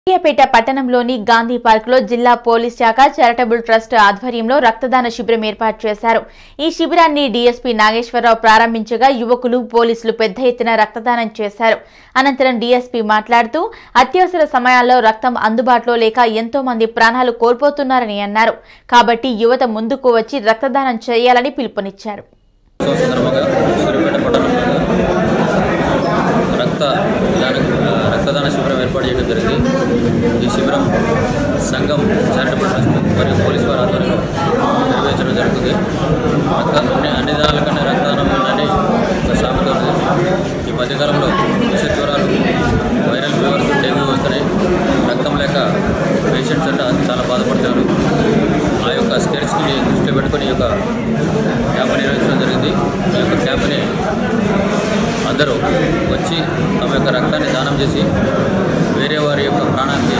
సూర్యాపేట పట్టణంలోని గాంధీ పార్క్ లో జిల్లా పోలీస్ శాఖ చారిటబుల్ ట్రస్ట్ ఆధ్వర్యంలో రక్తదాన శిబిరం ఏర్పాటు చేశారు ఈ శిబిరాన్ని డీఎస్పీ నాగేశ్వరరావు ప్రారంభించగా యువకులు పోలీసులు పెద్ద ఎత్తున రక్తదానం చేశారు అనంతరం డీఎస్పీ మాట్లాడుతూ అత్యవసర సమయాల్లో రక్తం అందుబాటులో లేక ఎంతో మంది ప్రాణాలు కోల్పోతున్నారని అన్నారు కాబట్టి యువత ముందుకు వచ్చి రక్తదానం చేయాలని పిలుపునిచ్చారు ఉత్సవ సందర్భంగా సూర్యాపేట పట్టణంలో రక్త దాన ఆ, రక్తదాన శిబిరం ఏర్పాటు చేయడం జరిగింది ఈ శిబిరం సంఘం చారిటబుల్ ట్రస్ట్ మరియు పోలీస్ వారి ఆధ్వర్యంలో నిర్వహించడం జరుగుతుంది రక్త అన్ని అన్ని దానాల కన్నా రక్తదానం ఉందని ఒక సామెత ఉంది ఈ మధ్యకాలంలో విష జ్వరాలు వైరల్ ఫీవర్స్ డెంగ్యూ వస్తున్నాయి రక్తం లేక పేషెంట్స్ అంటే చాలా బాధపడుతున్నారు ఆ యొక్క స్కేర్స్ని దృష్టిలో పెట్టుకొని ఈ యొక్క క్యాంప్ నిర్వహించడం జరిగింది ఈ యొక్క క్యాంప్ని అందరూ వచ్చి తమ యొక్క రక్తాన్ని దానం చేసి వేరే వారి యొక్క ప్రాణాన్ని